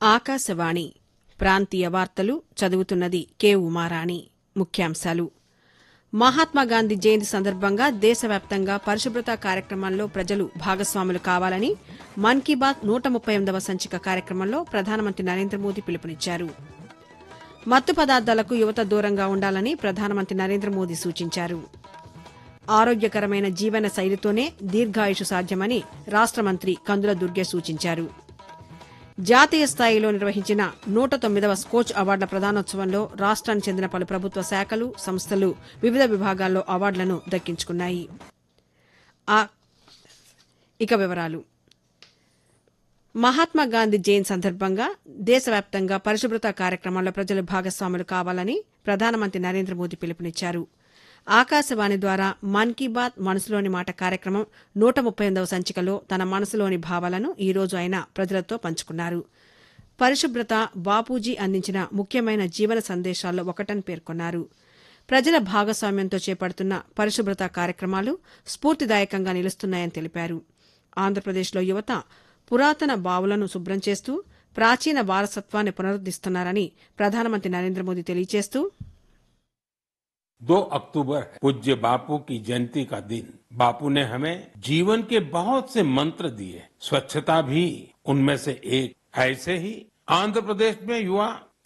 ఆకాశవాణి ప్రాంతీయ వార్తలు చదువుతున్నది కె ఉమారాణి ముఖ్యాంశాలు మహాత్మాగాంధీ జయంతి సందర్భంగా దేశవ్యాప్తంగా పరిశుభ్రత కార్యక్రమాల్లో ప్రజలు భాగస్వాములు కావాలని మన్ కీ బాత్ నూట ముప్పై ఎనిమిదవ సంచిక కార్యక్రమంలో ప్రధానమంత్రి నరేంద్ర మోదీ పిలుపునిచ్చారు మత్తు పదార్థాలకు యువత దూరంగా ఉండాలని ప్రధానమంత్రి నరేంద్ర మోదీ సూచించారు ఆరోగ్యకరమైన జీవన శైలితోనే దీర్ఘాయుషు సాధ్యమని రాష్ట మంత్రి కందుల దుర్గే సూచించారు జాతీయ స్థాయిలో నిర్వహించిన నూట తొమ్మిదవ స్కోచ్ అవార్డుల ప్రదానోత్సవంలో రాష్ట్రానికి చెందిన పలు ప్రభుత్వ శాఖలు సంస్థలు వివిధ విభాగాల్లో అవార్డులను దక్కించుకున్నాయి ఆ- ఇక వివరాలు మహాత్మాగాంధీ జయంతి సందర్భంగా దేశవ్యాప్తంగా పరిశుభ్రత కార్యక్రమాల్లో ప్రజలు భాగస్వాములు కావాలని ప్రధానమంత్రి నరేంద్ర మోదీ పిలుపునిచ్చారు ఆకాశవాణి ద్వారా మన్ కీ బాత్ మనసులోని మాట కార్యక్రమం నూట ముప్పై ఎనిమిదవ సంచికలో తన మనసులోని భావాలను ఈ రోజు ఆయన ప్రజలతో పంచుకున్నారు పరిశుభ్రత బాపూజీ అందించిన ముఖ్యమైన జీవన సందేశాల్లో ఒకటని పేర్కొన్నారు ప్రజల భాగస్వామ్యంతో చేపడుతున్న పరిశుభ్రత కార్యక్రమాలు స్ఫూర్తిదాయకంగా నిలుస్తున్నాయని తెలిపారు ఆంధ్రప్రదేశ్లో యువత పురాతన బావులను శుభ్రం చేస్తూ ప్రాచీన వారసత్వాన్ని పునరుద్దరిస్తున్నారని ప్రధానమంత్రి నరేంద్ర మోదీ తెలియజేస్తూ दो अक्टूबर है पूज्य बापू की जयंती का दिन बापू ने हमें जीवन के बहुत से मंत्र दिए स्वच्छता भी उनमें से एक ऐसे ही आंध्र प्रदेश में युवा